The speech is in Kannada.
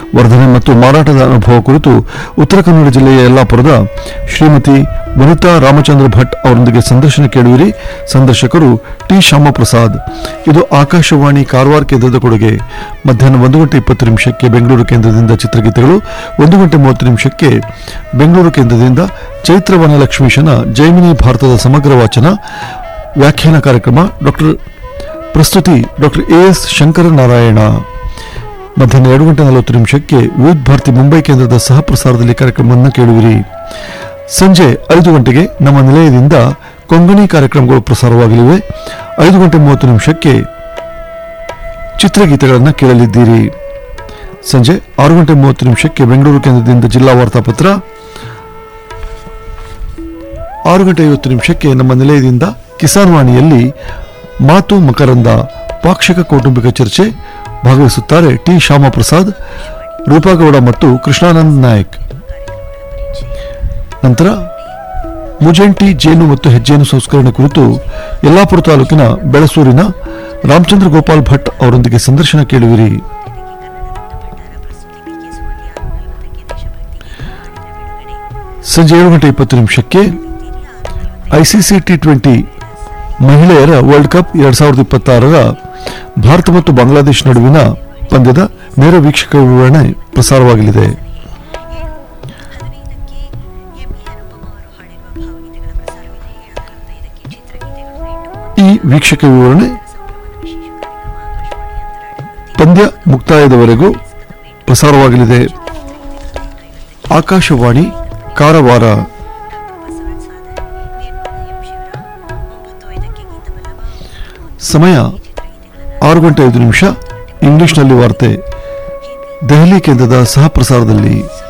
ವರ್ಧನೆ ಮತ್ತು ಮಾರಾಟದ ಅನುಭವ ಕುರಿತು ಉತ್ತರ ಕನ್ನಡ ಜಿಲ್ಲೆಯ ಯಲ್ಲಾಪುರದ ಶ್ರೀಮತಿ ವನಿತಾ ರಾಮಚಂದ್ರ ಭಟ್ ಅವರೊಂದಿಗೆ ಸಂದರ್ಶನ ಕೇಳುವಿರಿ ಸಂದರ್ಶಕರು ಟಿ ಶ್ಯಾಮಪ್ರಸಾದ್ ಇದು ಆಕಾಶವಾಣಿ ಕಾರವಾರ ಕೇಂದ್ರದ ಕೊಡುಗೆ ಮಧ್ಯಾಹ್ನ ಒಂದು ಗಂಟೆ ಇಪ್ಪತ್ತು ನಿಮಿಷಕ್ಕೆ ಬೆಂಗಳೂರು ಕೇಂದ್ರದಿಂದ ಚಿತ್ರಗೀತೆಗಳು ಒಂದು ಗಂಟೆ ಮೂವತ್ತು ನಿಮಿಷಕ್ಕೆ ಬೆಂಗಳೂರು ಕೇಂದ್ರದಿಂದ ಚೈತ್ರ ವನಲಕ್ಷ್ಮೀಶನ ಜೈಮಿನಿ ಭಾರತದ ಸಮಗ್ರ ವಾಚನ ವ್ಯಾಖ್ಯಾನ ಕಾರ್ಯಕ್ರಮ ಡಾಕ್ಟರ್ ಪ್ರಸ್ತುತಿ ಡಾಕ್ಟರ್ ಎ ಎಸ್ ಶಂಕರನಾರಾಯಣ ಮಧ್ಯಾಹ್ನ ಎರಡು ಗಂಟೆ ನಲವತ್ತು ನಿಮಿಷಕ್ಕೆ ವಿವಿಧ ಭಾರತಿ ಮುಂಬೈ ಕೇಂದ್ರದ ಸಹ ಪ್ರಸಾರದಲ್ಲಿ ಕಾರ್ಯಕ್ರಮವನ್ನು ಕೇಳುವಿರಿ ಸಂಜೆ ಐದು ಗಂಟೆಗೆ ನಮ್ಮ ನಿಲಯದಿಂದ ಕೊಂಗಣಿ ಕಾರ್ಯಕ್ರಮಗಳು ಪ್ರಸಾರವಾಗಲಿವೆ ಐದು ಗಂಟೆ ಮೂವತ್ತು ನಿಮಿಷಕ್ಕೆ ಚಿತ್ರಗೀತೆಗಳನ್ನು ಕೇಳಲಿದ್ದೀರಿ ಸಂಜೆ ಆರು ಗಂಟೆ ಮೂವತ್ತು ನಿಮಿಷಕ್ಕೆ ಬೆಂಗಳೂರು ಕೇಂದ್ರದಿಂದ ಜಿಲ್ಲಾ ವಾರ್ತಾಪತ್ರ ಆರು ಗಂಟೆ ಐವತ್ತು ನಿಮಿಷಕ್ಕೆ ನಮ್ಮ ನಿಲಯದಿಂದ ಕಿಸಾನ್ ವಾಣಿಯಲ್ಲಿ ಮಾತು ಮಕರಂದ ಪಾಕ್ಷಿಕ ಕೌಟುಂಬಿಕ ಚರ್ಚೆ ಭಾಗವಹಿಸುತ್ತಾರೆ ಟಿ ಶ್ಯಾಮಪ್ರಸಾದ್ ರೂಪಾಗೌಡ ಮತ್ತು ಕೃಷ್ಣಾನಂದ್ ನಾಯಕ್ ನಂತರ ಮುಜೆಂಟಿ ಜೇನು ಮತ್ತು ಹೆಜ್ಜೇನು ಸಂಸ್ಕರಣೆ ಕುರಿತು ಯಲ್ಲಾಪುರ ತಾಲೂಕಿನ ಬೆಳಸೂರಿನ ರಾಮಚಂದ್ರ ಗೋಪಾಲ್ ಭಟ್ ಅವರೊಂದಿಗೆ ಸಂದರ್ಶನ ಕೇಳುವಿರಿ ಸಂಜೆ ಏಳು ಗಂಟೆ ಇಪ್ಪತ್ತು ನಿಮಿಷಕ್ಕೆ ಐಸಿಸಿ ಟಿ ಟ್ವೆಂಟಿ ಮಹಿಳೆಯರ ವರ್ಲ್ಡ್ ಕಪ್ ಎರಡ್ ಸಾವಿರದ ಇಪ್ಪತ್ತಾರರ ಭಾರತ ಮತ್ತು ಬಾಂಗ್ಲಾದೇಶ ನಡುವಿನ ಪಂದ್ಯದ ನೇರ ವೀಕ್ಷಕ ವಿವರಣೆ ಪ್ರಸಾರವಾಗಲಿದೆ ಈ ವೀಕ್ಷಕ ವಿವರಣೆ ಪಂದ್ಯ ಮುಕ್ತಾಯದವರೆಗೂ ಪ್ರಸಾರವಾಗಲಿದೆ ಆಕಾಶವಾಣಿ ಕಾರವಾರ ಸಮಯ ಆರು ಗಂಟೆ ಐದು ನಿಮಿಷ ಇಂಗ್ಲಿಷ್ನಲ್ಲಿ ವಾರ್ತೆ ದೆಹಲಿ ಕೇಂದ್ರದ ಸಹ ಪ್ರಸಾರದಲ್ಲಿ